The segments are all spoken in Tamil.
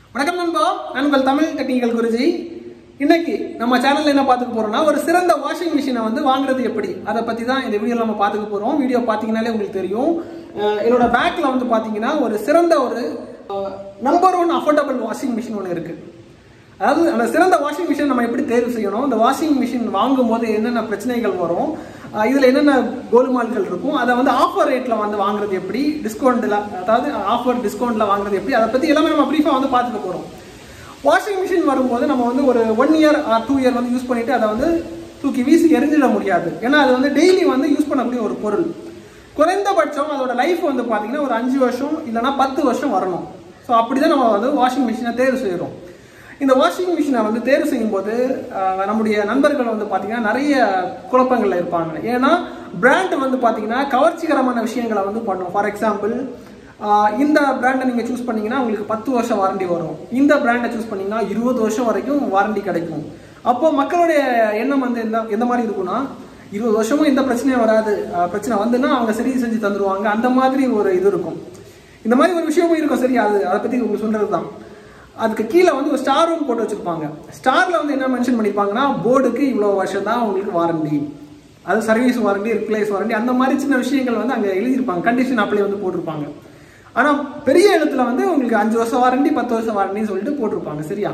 வணக்கம் நண்பா நான் உங்கள் தமிழ் டெக்னிக்கல் குருஜி இன்னைக்கு நம்ம சேனல்ல என்ன பார்த்துக்க போறோம்னா ஒரு சிறந்த வாஷிங் மிஷினை வந்து வாங்குறது எப்படி அதை பத்தி தான் இந்த வீடியோல நம்ம பார்த்துக்க போறோம் வீடியோ பார்த்தீங்கன்னாலே உங்களுக்கு தெரியும் அஹ் என்னோட பேக்ல வந்து பாத்தீங்கன்னா ஒரு சிறந்த ஒரு number one affordable washing machine ஒன்று இருக்கு அதாவது அந்த சிறந்த வாஷிங் மிஷின் நம்ம எப்படி தேர்வு செய்யணும் இந்த வாஷிங் மிஷின் வாங்கும் போது என்னென்ன பிரச்சனைகள் வரும் அஹ் இதுல என்னென்ன கோல்மால்கள் இருக்கும் அதை வந்து ஆஃபர் ரேட்ல வந்து வாங்குறது எப்படி டிஸ்கவுண்ட்ல அதாவது ஆஃபர் டிஸ்கவுண்ட்ல வாங்குறது எப்படி அதை பத்தி எல்லாமே நம்ம ப்ரீஃபா வந்து பார்த்துக்க போறோம் வாஷிங் மிஷின் வரும்போது நம்ம வந்து ஒரு one year or two year வந்து யூஸ் பண்ணிட்டு அதை வந்து தூக்கி வீசி எரிஞ்சிட முடியாது ஏன்னா அது வந்து டெய்லி வந்து யூஸ் பண்ணக்கூடிய ஒரு பொருள் குறைந்தபட்சம் அதோட லைஃப் வந்து பார்த்தீங்கன்னா ஒரு அஞ்சு வருஷம் இல்லைன்னா பத்து வருஷம் வரணும் ஸோ அப்படி தான் நம்ம வந்து வாஷிங் மிஷினை தேர்வு செய்கிறோம் இந்த வாஷிங் மிஷினை வந்து தேர்வு செய்யும்போது ஆஹ், நம்முடைய நண்பர்கள் வந்து பார்த்தீங்கன்னா நிறைய குழப்பங்கள்ல இருப்பாங்க ஏன்னா பிராண்ட் வந்து பார்த்தீங்கன்னா கவர்ச்சிகரமான விஷயங்களை வந்து பண்ணும் ஃபார் எக்ஸாம்பிள் இந்த பிராண்டை நீங்கள் சூஸ் பண்ணீங்கன்னா உங்களுக்கு பத்து வருஷம் வாரண்டி வரும் இந்த பிராண்டை சூஸ் பண்ணீங்கன்னா இருபது வருஷம் வரைக்கும் வாரண்டி கிடைக்கும் அப்போ மக்களுடைய எண்ணம் வந்து எந்த எந்த மாதிரி இருக்கும்னா இருபது வருஷமும் எந்த பிரச்சனையும் வராது ஆஹ், பிரச்சனை வந்துன்னா அவங்க சரி செஞ்சு தந்துருவாங்க அந்த மாதிரி ஒரு இது இருக்கும் இந்த மாதிரி ஒரு விஷயமும் இருக்கும் சரி அது அதை பற்றி உங்களுக்கு சொல்றது தான் அதுக்கு கீழே வந்து ஒரு ஸ்டார் ரூம் போட்டு வச்சிருப்பாங்க ஸ்டார்ல வந்து என்ன மென்ஷன் பண்ணியிருப்பாங்கன்னா போர்டுக்கு இவ்வளோ வருஷம் தான் உங்களுக்கு வாரண்டி அது சர்வீஸ் வாரண்டி ரிப்ளேஸ் வாரண்டி அந்த மாதிரி சின்ன விஷயங்கள் வந்து அங்கே எழுதியிருப்பாங்க கண்டிஷன் அப்ளை வந்து போட்டிருப்பாங்க ஆனால் பெரிய எழுத்துல வந்து உங்களுக்கு அஞ்சு வருஷம் வாரண்டி பத்து வருஷம் வாரண்டின்னு சொல்லிட்டு போட்டிருப்பாங்க சரியா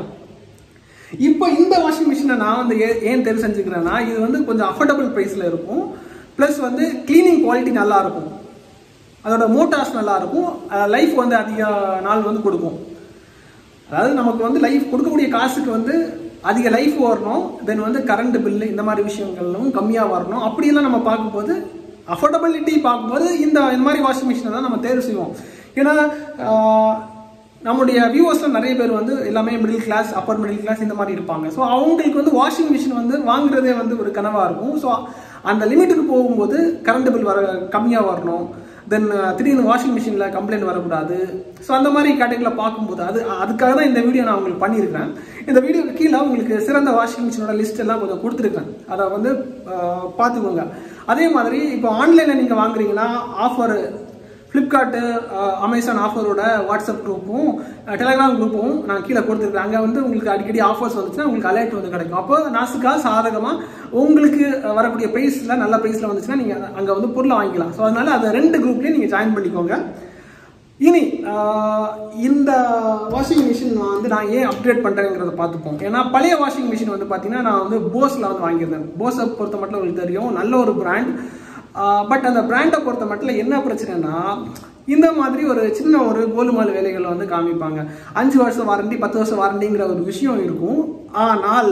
இப்போ இந்த வாஷிங் மிஷினை நான் வந்து ஏ- ஏன் தேர்வு செஞ்சுக்கிறேன்னா இது வந்து கொஞ்சம் அஃபோர்டபுள் ப்ரைஸில் இருக்கும் ப்ளஸ் வந்து க்ளீனிங் குவாலிட்டி நல்லா இருக்கும் அதோட மோட்டார்ஸ் நல்லா இருக்கும் லைஃப் வந்து அதிக நாள் வந்து கொடுக்கும் அதாவது நமக்கு வந்து லைஃப் கொடுக்கக்கூடிய காசுக்கு வந்து அதிக லைஃப் வரணும் தென் வந்து கரண்ட் பில்லு இந்த மாதிரி விஷயங்களும் கம்மியாக வரணும் அப்படியெல்லாம் நம்ம பார்க்கும்போது அஃபோர்டபிலிட்டி பார்க்கும்போது இந்த இந்த மாதிரி வாஷிங் மிஷினை தான் நம்ம தேர்வு செய்வோம் ஏன்னா ஆஹ், நம்முடைய வியூவர்ஸில் நிறைய பேர் வந்து எல்லாமே middle class upper middle class இந்த மாதிரி இருப்பாங்க ஸோ அவங்களுக்கு வந்து வாஷிங் மிஷின் வந்து வாங்குறதே வந்து ஒரு கனவாக இருக்கும் ஸோ அந்த லிமிட்டுக்கு போகும்போது கரண்ட் பில் வர கம்மியாக வரணும் தென் திடீர்னு வாஷிங் மிஷினில் கம்ப்ளைண்ட் வரக்கூடாது ஸோ அந்த மாதிரி கேட்டகரியில் பார்க்கும்போது அது அதுக்காக தான் இந்த வீடியோ நான் உங்களுக்கு பண்ணியிருக்கிறேன் இந்த வீடியோக்கு கீழே உங்களுக்கு சிறந்த வாஷிங் மிஷினோட லிஸ்ட் எல்லாம் கொஞ்சம் கொடுத்துருக்கேன் அதை வந்து அஹ், பார்த்துக்கோங்க அதே மாதிரி இப்போ ஆன்லைனில் நீங்கள் வாங்குறீங்கன்னா ஆஃபர் ஃப்ளிப்கார்ட்டு அமேசான் ஆஃபரோட வாட்ஸ்அப் குரூப்பும் டெலிகிராம் குரூப்பும் நான் கீழே கொடுத்துருக்கேன் அங்கே வந்து உங்களுக்கு அடிக்கடி ஆஃபர்ஸ் வந்துச்சுன்னா உங்களுக்கு அலர்ட் வந்து கிடைக்கும் அப்போ நாசுக்கா சாதகமாக உங்களுக்கு வரக்கூடிய ப்ரைஸில் நல்ல ப்ரைஸில் வந்துச்சுன்னா நீங்கள் அங்கே வந்து பொருளை வாங்கிக்கலாம் ஸோ அதனால அதை ரெண்டு குரூப்லேயும் நீங்கள் ஜாயின் பண்ணிக்கோங்க இனி ஆஹ், இந்த வாஷிங் மிஷின் நான் வந்து நான் ஏன் அப்கிரேட் பண்ணுறேங்கிறத பார்த்துப்போம் ஏன்னா பழைய வாஷிங் மிஷின் வந்து பார்த்தீங்கன்னா நான் வந்து போஸில் வந்து வாங்கியிருந்தேன் போஸை பொறுத்த மட்டும் உங்களுக்கு தெரியும் நல்ல ஒரு பிராண்ட் பட் அந்த பிராண்டை பொறுத்த மட்டும் என்ன பிரச்சனைனா இந்த மாதிரி ஒரு சின்ன ஒரு கோலுமால் வேலைகளை வந்து காமிப்பாங்க அஞ்சு வருஷம் வாரண்டி பத்து வருஷம் வாரண்டிங்கிற ஒரு விஷயம் இருக்கும் ஆனால்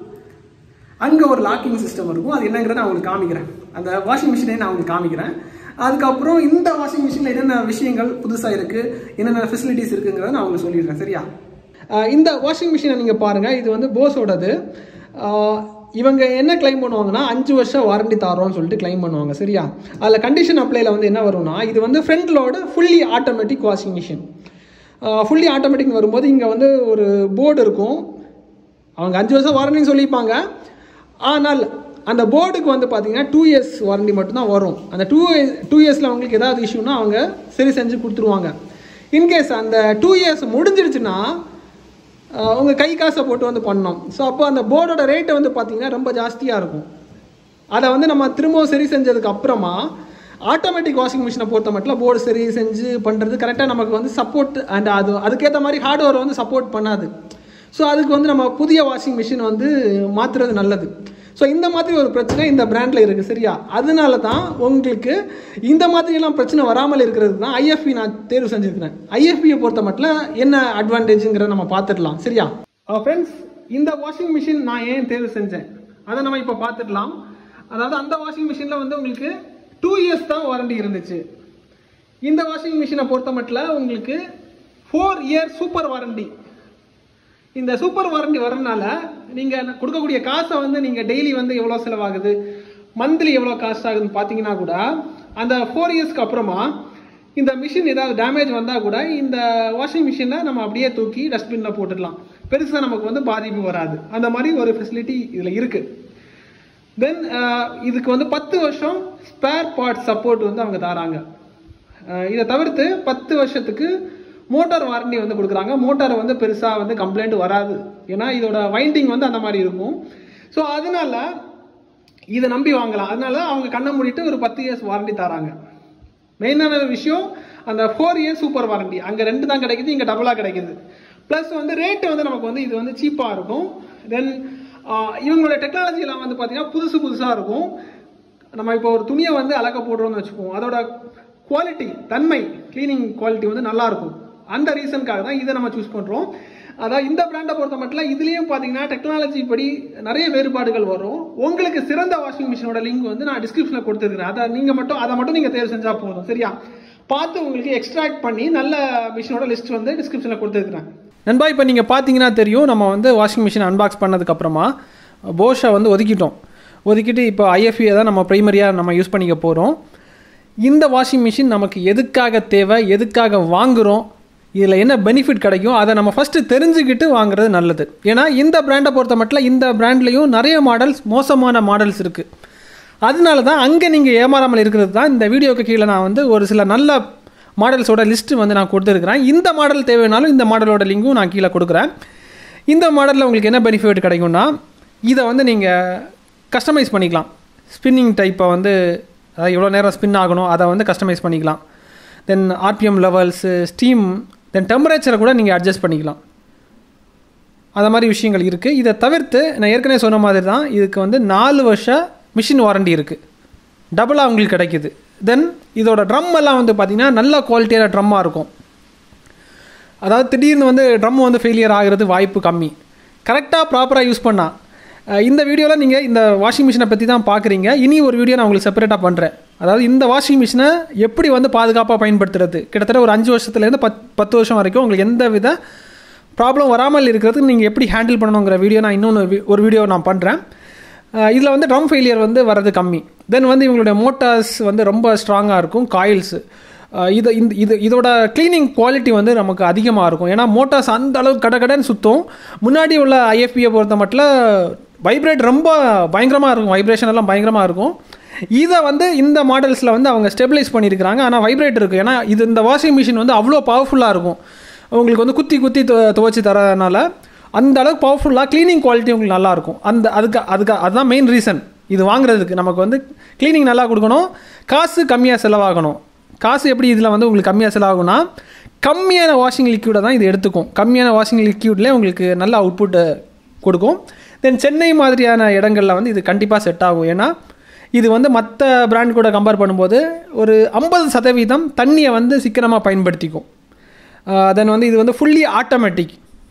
அங்கே ஒரு லாக்கிங் சிஸ்டம் இருக்கும் அது என்னங்கிறத நான் உங்களுக்கு காமிக்கிறேன் அந்த வாஷிங் மிஷினை நான் உங்களுக்கு காமிக்கிறேன் அதுக்கப்புறம் இந்த வாஷிங் மிஷினில் என்னென்ன விஷயங்கள் புதுசாக இருக்குது என்னென்ன ஃபெசிலிட்டிஸ் இருக்குங்கிறத நான் உங்களுக்கு சொல்லிடுறேன் சரியா அஹ் இந்த வாஷிங் மிஷினை நீங்கள் பாருங்கள் இது வந்து போஸோடது அஹ் இவங்க என்ன கிளைம் பண்ணுவாங்கன்னா அஞ்சு வருஷம் வாரண்டி தரோம்னு சொல்லிட்டு கிளைம் பண்ணுவாங்க சரியா அதில் கண்டிஷன் அப்ளைல வந்து என்ன வரும்னா இது வந்து front load fully automatic washing machine fully automatic வரும்போது இங்கே வந்து ஒரு போர்டு இருக்கும் அவங்க அஞ்சு வருஷம் வாரண்டின்னு சொல்லியிருப்பாங்க ஆனால் அந்த போர்டுக்கு வந்து பார்த்தீங்கன்னா டூ இயர்ஸ் வாரண்டி மட்டும்தான் வரும் அந்த டூ டூ இயர்ஸில் அவங்களுக்கு ஏதாவது இஷ்யூனா அவங்க சரி செஞ்சு கொடுத்துருவாங்க இன்கேஸ் அந்த டூ இயர்ஸ் முடிஞ்சிருச்சுன்னா ஆஹ், உங்க கை காசை போட்டு வந்து பண்ணோம் ஸோ அப்போ அந்த போர்டோட ரேட்டு வந்து பார்த்தீங்கன்னா ரொம்ப ஜாஸ்தியாக இருக்கும் அதை வந்து நம்ம திரும்பவும் சரி செஞ்சதுக்கு அப்புறமா ஆட்டோமேட்டிக் வாஷிங் மிஷினை பொறுத்த மட்டும் போர்டு சரி செஞ்சு பண்ணுறது கரெக்டாக நமக்கு வந்து சப்போர்ட் அண்ட் அது அதுக்கேற்ற மாதிரி ஹார்ட்வேர் வந்து சப்போர்ட் பண்ணாது ஸோ அதுக்கு வந்து நம்ம புதிய வாஷிங் மிஷின் வந்து மாற்றுறது நல்லது ஸோ இந்த மாதிரி ஒரு பிரச்சனை இந்த பிராண்டில் இருக்குது சரியா அதனால தான் உங்களுக்கு இந்த மாதிரிலாம் பிரச்சனை வராமல் இருக்கிறது தான் ஐஎஃப்பி நான் தேர்வு செஞ்சுருக்கிறேன் ஐஎஃப்பியை பொறுத்த மட்டும் என்ன அட்வான்டேஜுங்கிறத நம்ம பார்த்துடலாம் சரியா ஃப்ரெண்ட்ஸ் இந்த வாஷிங் மிஷின் நான் ஏன் தேர்வு செஞ்சேன் அதை நம்ம இப்போ பார்த்துடலாம் அதாவது அந்த வாஷிங் மிஷினில் வந்து உங்களுக்கு டூ இயர்ஸ் தான் வாரண்டி இருந்துச்சு இந்த வாஷிங் மிஷினை பொறுத்த மட்டும் உங்களுக்கு ஃபோர் இயர் சூப்பர் வாரண்டி இந்த சூப்பர் வாரண்டி வரனால நீங்க கொடுக்கக்கூடிய காசை வந்து நீங்க டெய்லி வந்து எவ்வளவு செலவாகுது மந்த்லி எவ்வளவு காஸ்ட் ஆகுதுன்னு பாத்தீங்கன்னா கூட அந்த ஃபோர் இயர்ஸ்க்கு அப்புறமா இந்த மிஷின் ஏதாவது டேமேஜ் வந்தா கூட இந்த வாஷிங் மிஷினை நம்ம அப்படியே தூக்கி டஸ்ட்பின்ல போட்டுடலாம் பெருசா நமக்கு வந்து பாதிப்பு வராது அந்த மாதிரி ஒரு ஃபெசிலிட்டி இதுல இருக்கு தென் இதுக்கு வந்து பத்து வருஷம் ஸ்பேர் பார்ட் சப்போர்ட் வந்து அவங்க தராங்க அஹ் இதை தவிர்த்து பத்து வருஷத்துக்கு மோட்டார் வாரண்டி வந்து கொடுக்குறாங்க மோட்டார் வந்து பெருசாக வந்து கம்ப்ளைண்ட் வராது ஏன்னா இதோட வைண்டிங் வந்து அந்த மாதிரி இருக்கும் ஸோ அதனால இதை நம்பி வாங்கலாம் அதனால அவங்க கண்ணை மூடிட்டு ஒரு பத்து இயர்ஸ் வாரண்டி தராங்க மெயினான விஷயம் அந்த ஃபோர் இயர்ஸ் சூப்பர் வாரண்டி அங்கே ரெண்டு தான் கிடைக்குது இங்கே டபுளாக கிடைக்குது ப்ளஸ் வந்து ரேட்டு வந்து நமக்கு வந்து இது வந்து சீப்பாக இருக்கும் தென் இவங்களோட டெக்னாலஜிலாம் வந்து பார்த்தீங்கன்னா புதுசு புதுசாக இருக்கும் நம்ம இப்போ ஒரு துணியை வந்து அழக போடுறோம்னு வச்சுப்போம் அதோட குவாலிட்டி தன்மை க்ளீனிங் குவாலிட்டி வந்து நல்லா இருக்கும் அந்த ரீசனுக்காக தான் இதை நம்ம சூஸ் பண்ணுறோம் அதாவது இந்த பிராண்டை பொறுத்த மட்டும் இதுலேயும் பார்த்தீங்கன்னா டெக்னாலஜி படி நிறைய வேறுபாடுகள் வரும் உங்களுக்கு சிறந்த வாஷிங் மிஷினோட லிங்க் வந்து நான் டிஸ்கிரிப்ஷனில் கொடுத்துருக்கிறேன் அதை நீங்கள் மட்டும் அதை மட்டும் நீங்கள் தேர்வு செஞ்சால் போதும் சரியா பார்த்து உங்களுக்கு எக்ஸ்ட்ராக்ட் பண்ணி நல்ல மிஷினோட லிஸ்ட் வந்து டிஸ்கிரிப்ஷனில் கொடுத்துருக்குறேன் நண்பா இப்போ நீங்கள் பார்த்தீங்கன்னா தெரியும் நம்ம வந்து வாஷிங் மிஷின் அன்பாக்ஸ் பண்ணதுக்கப்புறமா போஷை வந்து ஒதுக்கிட்டோம் ஒதுக்கிட்டு இப்போ ஐஎஃப்இ தான் நம்ம ப்ரைமரியாக நம்ம யூஸ் பண்ணிக்க போகிறோம் இந்த வாஷிங் மிஷின் நமக்கு எதுக்காக தேவை எதுக்காக வாங்குகிறோம் இதில் என்ன பெனிஃபிட் கிடைக்கும் அதை நம்ம ஃபஸ்ட்டு தெரிஞ்சுக்கிட்டு வாங்குறது நல்லது ஏன்னா இந்த பிராண்டை பொறுத்த மட்டும் இந்த பிராண்ட்லேயும் நிறைய மாடல்ஸ் மோசமான மாடல்ஸ் இருக்குது அதனால தான் அங்கே நீங்கள் ஏமாறாமல் இருக்கிறது தான் இந்த வீடியோக்கு கீழே நான் வந்து ஒரு சில நல்ல மாடல்ஸோட லிஸ்ட்டு வந்து நான் கொடுத்துருக்குறேன் இந்த மாடல் தேவைனாலும் இந்த மாடலோட லிங்கும் நான் கீழே கொடுக்குறேன் இந்த மாடலில் உங்களுக்கு என்ன பெனிஃபிட் கிடைக்கும்னா இதை வந்து நீங்கள் கஸ்டமைஸ் பண்ணிக்கலாம் ஸ்பின்னிங் டைப்பை வந்து அதாவது எவ்வளோ நேரம் ஸ்பின் ஆகணும் அதை வந்து கஸ்டமைஸ் பண்ணிக்கலாம் then RPM levels steam then டெம்பரேச்சரை கூட நீங்கள் அட்ஜஸ்ட் பண்ணிக்கலாம் அந்த மாதிரி விஷயங்கள் இருக்குது இதை தவிர்த்து நான் ஏற்கனவே சொன்ன மாதிரி தான் இதுக்கு வந்து நாலு வருஷம் மிஷின் வாரண்டி இருக்குது டபுளாக உங்களுக்கு கிடைக்குது தென் இதோட ட்ரம் எல்லாம் வந்து பார்த்திங்கன்னா நல்ல குவாலிட்டியான ட்ரம்மாக இருக்கும் அதாவது திடீர்னு வந்து ட்ரம் வந்து ஃபெயிலியர் ஆகிறது வாய்ப்பு கம்மி கரெக்டாக ப்ராப்பராக யூஸ் பண்ணால் இந்த வீடியோவில் நீங்கள் இந்த வாஷிங் மிஷினை பற்றி தான் பார்க்குறீங்க இனி ஒரு வீடியோ நான் உங்களுக்கு செப்பரேட்டாக பண்ணுறேன் அதாவது இந்த வாஷிங் மிஷினை எப்படி வந்து பாதுகாப்பாக பயன்படுத்துறது கிட்டத்தட்ட ஒரு அஞ்சு வருஷத்துலேருந்து பத் பத்து வருஷம் வரைக்கும் உங்களுக்கு எந்த வித ப்ராப்ளம் வராமல் இருக்கிறதுக்கு நீங்கள் எப்படி ஹேண்டில் பண்ணணுங்கிற வீடியோ நான் இன்னொன்று ஒரு வீடியோ நான் பண்ணுறேன் இதில் வந்து ட்ரம் ஃபெயிலியர் வந்து வரது கம்மி தென் வந்து இவங்களுடைய மோட்டார்ஸ் வந்து ரொம்ப ஸ்ட்ராங்காக இருக்கும் காயில்ஸு இது இந்த இது இதோட க்ளீனிங் குவாலிட்டி வந்து நமக்கு அதிகமாக இருக்கும் ஏன்னா மோட்டார்ஸ் அந்த அளவுக்கு கடை கடைன்னு சுற்றும் முன்னாடி உள்ள ஐஎஃபியை பொறுத்த மட்டும் வைப்ரேட் ரொம்ப பயங்கரமாக இருக்கும் வைப்ரேஷன் எல்லாம் பயங்கரமாக இருக்கும் இதை வந்து இந்த மாடல்ஸில் வந்து அவங்க ஸ்டெபிலைஸ் பண்ணியிருக்கிறாங்க ஆனால் வைப்ரேட் இருக்குது ஏன்னா இது இந்த வாஷிங் மிஷின் வந்து அவ்வளோ பவர்ஃபுல்லாக இருக்கும் உங்களுக்கு வந்து குத்தி குத்தி துவச்சி தரதுனால அந்த அளவுக்கு பவர்ஃபுல்லாக க்ளீனிங் குவாலிட்டி உங்களுக்கு நல்லாயிருக்கும் அந்த அதுக்கு அதுக்கு அதுதான் மெயின் ரீசன் இது வாங்குறதுக்கு நமக்கு வந்து க்ளீனிங் நல்லா கொடுக்கணும் காசு கம்மியாக செலவாகணும் காசு எப்படி இதில் வந்து உங்களுக்கு கம்மியாக செலவாகும்னா கம்மியான வாஷிங் லிக்யூடை தான் இது எடுத்துக்கும் கம்மியான வாஷிங் லிக்யூட்லேயே உங்களுக்கு நல்ல அவுட்புட்டு கொடுக்கும் தென் சென்னை மாதிரியான இடங்களில் வந்து இது கண்டிப்பாக செட் ஆகும் ஏன்னா இது வந்து மற்ற பிராண்ட் கூட கம்பேர் பண்ணும்போது ஒரு ஐம்பது சதவீதம் தண்ணியை வந்து சிக்கனமாக பயன்படுத்திக்கும் தென் வந்து இது வந்து ஃபுல்லி ஆட்டோமேட்டிக்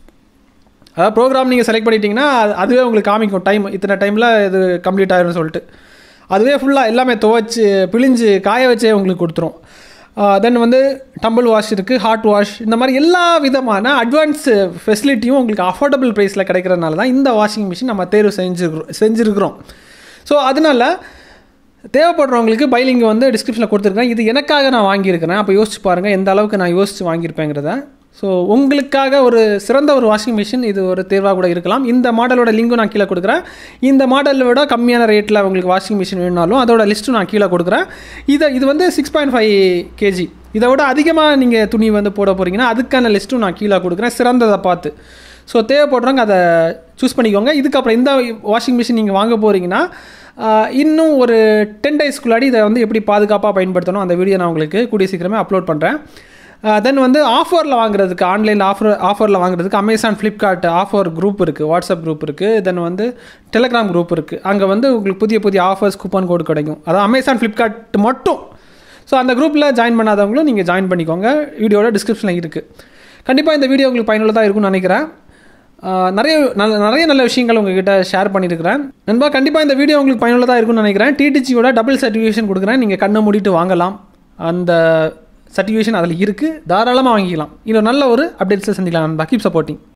அதாவது ப்ரோக்ராம் நீங்கள் செலக்ட் பண்ணிட்டீங்கன்னா அதுவே உங்களுக்கு காமிக்கும் டைம் இத்தனை டைமில் இது கம்ப்ளீட் ஆயிரும்னு சொல்லிட்டு அதுவே ஃபுல்லாக எல்லாமே துவைச்சி பிழிஞ்சு காய வச்சே உங்களுக்கு கொடுத்துரும் தென் வந்து டம்பிள் வாஷ் இருக்குது ஹாட் வாஷ் இந்த மாதிரி எல்லா விதமான அட்வான்ஸ் ஃபெசிலிட்டியும் உங்களுக்கு அஃபோர்டபுள் ப்ரைஸில் கிடைக்கிறதுனால தான் இந்த வாஷிங் மிஷின் நம்ம தேர்வு செஞ்சுருக்கிறோம் செஞ்சுருக்கிறோம் ஸோ அதனால் தேவைப்படுறவங்களுக்கு பைலிங் வந்து டிஸ்கிரிப்ஷனில் கொடுத்துருக்கேன் இது எனக்காக நான் வாங்கியிருக்கிறேன் அப்போ யோசிச்சு பாருங்கள் எந்த அளவுக்கு நான் யோசித்து வாங்கியிருப்பேங்கிறத ஸோ உங்களுக்காக ஒரு சிறந்த ஒரு வாஷிங் மிஷின் இது ஒரு தேர்வாக கூட இருக்கலாம் இந்த மாடலோட லிங்கும் நான் கீழே கொடுக்குறேன் இந்த மாடலை விட கம்மியான ரேட்டில் உங்களுக்கு வாஷிங் மிஷின் வேணுனாலும் அதோட லிஸ்ட்டும் நான் கீழே கொடுக்குறேன் இதை இது வந்து சிக்ஸ் பாயிண்ட் ஃபைவ் கேஜி இதை விட அதிகமாக நீங்கள் துணி வந்து போட போகிறீங்கன்னா அதுக்கான லிஸ்ட்டும் நான் கீழே கொடுக்குறேன் சிறந்ததை பார்த்து ஸோ தேவைப்படுறவங்க அதை சூஸ் பண்ணிக்கோங்க இதுக்கப்புறம் இந்த வாஷிங் மிஷின் நீங்கள் வாங்க போகிறீங்கன்னா இன்னும் ஒரு டென் டேஸ்க்குள்ளாடி இதை வந்து எப்படி பாதுகாப்பாக பயன்படுத்தணும் அந்த வீடியோ நான் உங்களுக்கு கூடிய சீக்கிரமே அப்லோட் பண்ணுறேன் தென் வந்து ஆஃபரில் வாங்குறதுக்கு ஆன்லைனில் ஆஃபர் ஆஃபரில் வாங்குறதுக்கு அமேசான் ஃப்ளிப்கார்ட் ஆஃபர் குரூப் இருக்குது வாட்ஸ்அப் குரூப் இருக்குது தென் வந்து டெலிகிராம் குரூப் இருக்குது அங்கே வந்து உங்களுக்கு புதிய புதிய ஆஃபர்ஸ் கூப்பன் கோடு கிடைக்கும் அதாவது அமேசான் ஃப்ளிப்கார்ட் மட்டும் ஸோ அந்த குரூப்பில் ஜாயின் பண்ணாதவங்களும் நீங்கள் ஜாயின் பண்ணிக்கோங்க வீடியோட டிஸ்கிரிப்ஷனில் இருக்குது கண்டிப்பாக இந்த வீடியோ உங்களுக்கு பயனுள்ளதாக இருக்கும்னு நினைக்கிறேன் நிறைய நல்ல நிறைய நல்ல விஷயங்கள் உங்ககிட்ட ஷேர் பண்ணியிருக்கிறேன் நண்பா கண்டிப்பாக இந்த வீடியோ உங்களுக்கு பயனுள்ளதாக இருக்கும்னு நினைக்கிறேன் டிடிச்சியோட டபுள் சர்டிஃபிகேஷன் கொடுக்குறேன் நீங்கள் கண்ணை மூடிட்டு வாங்கலாம் அந்த சர்டிஃபிகேஷன் அதில் இருக்குது தாராளமாக வாங்கிக்கலாம் இன்னொரு நல்ல ஒரு அப்டேட்ஸில் சந்திக்கலாம் நண்பா கீப் சப்போர்ட்டிங்